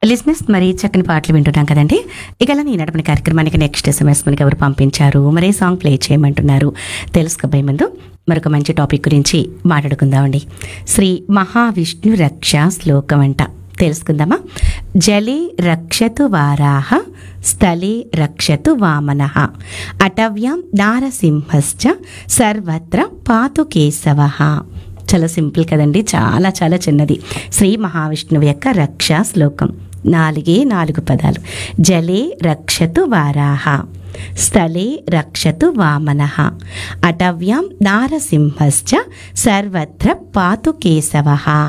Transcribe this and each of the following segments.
లిజినెస్ మరి చక్కని పాటలు వింటున్నాం కదండి ఇక అలా ఈ నడపని కార్యక్రమానికి నెక్స్ట్ ఎస్ఎంఎస్ మనకి ఎవరు పంపించారు మరే సాంగ్ ప్లే చేయమంటున్నారు తెలుసుకోబోయే ముందు మరొక మంచి టాపిక్ గురించి మాట్లాడుకుందామండి శ్రీ మహావిష్ణు రక్ష శ్లోకం అంట తెలుసుకుందామా జలే రక్షతు వారాహ స్థలే రక్షతు వామన అటవ్యాం నారసింహశ్చ సర్వత్ర పాతు కేశవ చాలా సింపుల్ కదండి చాలా చాలా చిన్నది శ్రీ మహావిష్ణువు యొక్క రక్ష శ్లోకం నాలుగే నాలుగు పదాలు జలే రక్షతు వారాహ స్థలే రక్షతు వామన అటవ్యాం నారసింహశ్చ సర్వత్ర పాతు కేశవ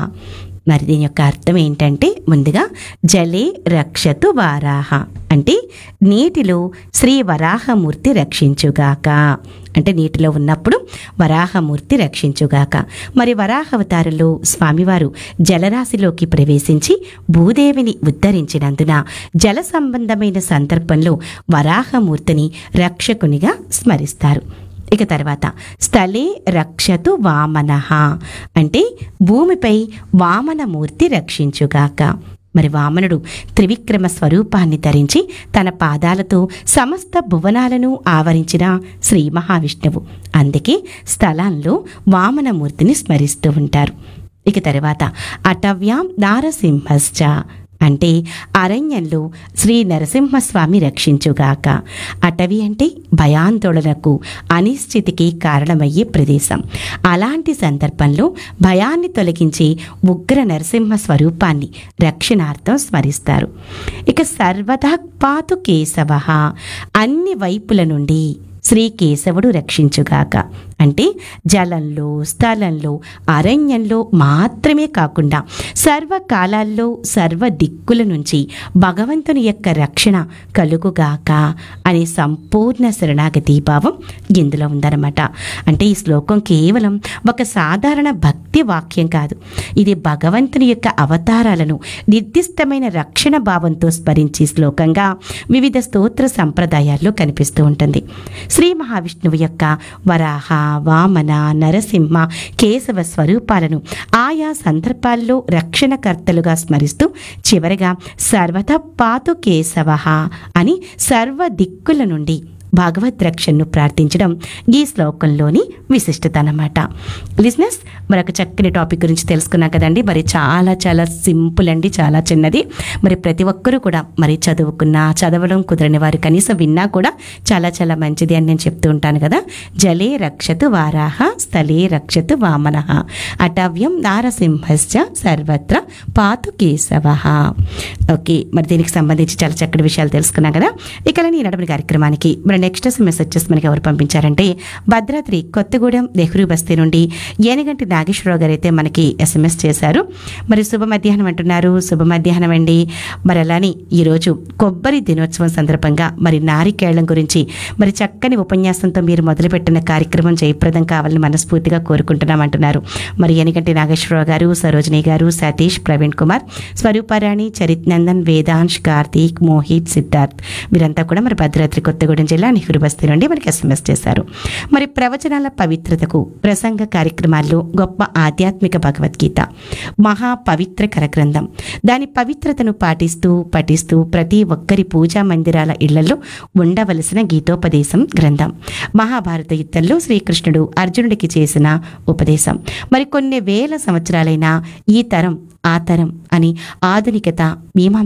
మరి దీని యొక్క అర్థం ఏంటంటే ముందుగా జలే రక్షతు వారాహ అంటే నీటిలో శ్రీ వరాహమూర్తి రక్షించుగాక అంటే నీటిలో ఉన్నప్పుడు వరాహమూర్తి రక్షించుగాక మరి వరాహవతారంలో స్వామివారు జలరాశిలోకి ప్రవేశించి భూదేవిని ఉద్ధరించినందున జల సంబంధమైన సందర్భంలో వరాహమూర్తిని రక్షకునిగా స్మరిస్తారు ఇక తర్వాత స్థలే రక్షతు వామన అంటే భూమిపై వామనమూర్తి రక్షించుగాక మరి వామనుడు త్రివిక్రమ స్వరూపాన్ని ధరించి తన పాదాలతో సమస్త భువనాలను ఆవరించిన శ్రీ మహావిష్ణువు అందుకే స్థలంలో వామనమూర్తిని స్మరిస్తూ ఉంటారు ఇక తర్వాత అటవ్యాం నారసింహశ్చ అంటే అరణ్యంలో శ్రీ నరసింహస్వామి రక్షించుగాక అటవీ అంటే భయాందోళనకు అనిశ్చితికి కారణమయ్యే ప్రదేశం అలాంటి సందర్భంలో భయాన్ని తొలగించి ఉగ్ర నరసింహ స్వరూపాన్ని రక్షణార్థం స్మరిస్తారు ఇక సర్వదా పాతు కేశవ అన్ని వైపుల నుండి శ్రీ కేశవుడు రక్షించుగాక అంటే జలంలో స్థలంలో అరణ్యంలో మాత్రమే కాకుండా సర్వకాలాల్లో సర్వ దిక్కుల నుంచి భగవంతుని యొక్క రక్షణ కలుగుగాక అనే సంపూర్ణ శరణాగతి భావం ఇందులో ఉందన్నమాట అంటే ఈ శ్లోకం కేవలం ఒక సాధారణ భక్తి వాక్యం కాదు ఇది భగవంతుని యొక్క అవతారాలను నిర్దిష్టమైన రక్షణ భావంతో స్మరించి శ్లోకంగా వివిధ స్తోత్ర సంప్రదాయాల్లో కనిపిస్తూ ఉంటుంది శ్రీ మహావిష్ణువు యొక్క వరాహ వామన నరసింహ కేశవ స్వరూపాలను ఆయా సందర్భాల్లో రక్షణకర్తలుగా స్మరిస్తూ చివరగా సర్వత పాతు కేశవ అని సర్వ దిక్కుల నుండి భగవద్ రక్షణను ప్రార్థించడం ఈ శ్లోకంలోని విశిష్టత అన్నమాట లిజినెస్ మరొక చక్కని టాపిక్ గురించి తెలుసుకున్నాం కదండి మరి చాలా చాలా సింపుల్ అండి చాలా చిన్నది మరి ప్రతి ఒక్కరూ కూడా మరి చదువుకున్నా చదవడం కుదరని వారు కనీసం విన్నా కూడా చాలా చాలా మంచిది అని నేను చెప్తూ ఉంటాను కదా జలే రక్షతు వారాహ స్థలే రక్షతు వామన అటవ్యం నారసింహశ్చ సర్వత్ర పాతు కేశవ ఓకే మరి దీనికి సంబంధించి చాలా చక్కటి విషయాలు తెలుసుకున్నాం కదా ఇక ఈ నడపని కార్యక్రమానికి మరి నెక్స్ట్ ఎస్ఎంఎస్ వచ్చేసి మనకి ఎవరు పంపించారంటే భద్రాద్రి కొత్తగూడెం నెహ్రూ బస్తీ నుండి ఏనుగంటి నాగేశ్వరరావు గారు అయితే మనకి ఎస్ఎంఎస్ చేశారు మరి శుభ మధ్యాహ్నం అంటున్నారు శుభ మధ్యాహ్నం అండి మరి అలానే ఈరోజు కొబ్బరి దినోత్సవం సందర్భంగా మరి నారికేళం గురించి మరి చక్కని ఉపన్యాసంతో మీరు మొదలుపెట్టిన కార్యక్రమం జయప్రదం కావాలని మనస్ఫూర్తిగా కోరుకుంటున్నాం అంటున్నారు మరి ఎనిగంటి నాగేశ్వరరావు గారు సరోజిని గారు సతీష్ ప్రవీణ్ కుమార్ స్వరూపారాణి చరిత్ నందన్ వేదాంశ్ కార్తీక్ మోహిత్ సిద్ధార్థ్ వీరంతా కూడా మరి భద్రాద్రి కొత్తగూడెం జిల్లా నెహ్రూ బస్తీ నుండి మనకి ఎస్ఎంఎస్ చేశారు మరి ప్రవచనాల పవిత్రతకు ప్రసంగ కార్యక్రమాల్లో గొప్ప ఆధ్యాత్మిక భగవద్గీత మహా పవిత్రకర గ్రంథం దాని పవిత్రతను పాటిస్తూ పఠిస్తూ ప్రతి ఒక్కరి పూజా మందిరాల ఇళ్లలో ఉండవలసిన గీతోపదేశం గ్రంథం మహాభారత యుద్ధంలో శ్రీకృష్ణుడు అర్జునుడికి చేసిన ఉపదేశం మరి కొన్ని వేల సంవత్సరాలైన ఈ తరం ఆ తరం అని ఆధునికత మీమాంస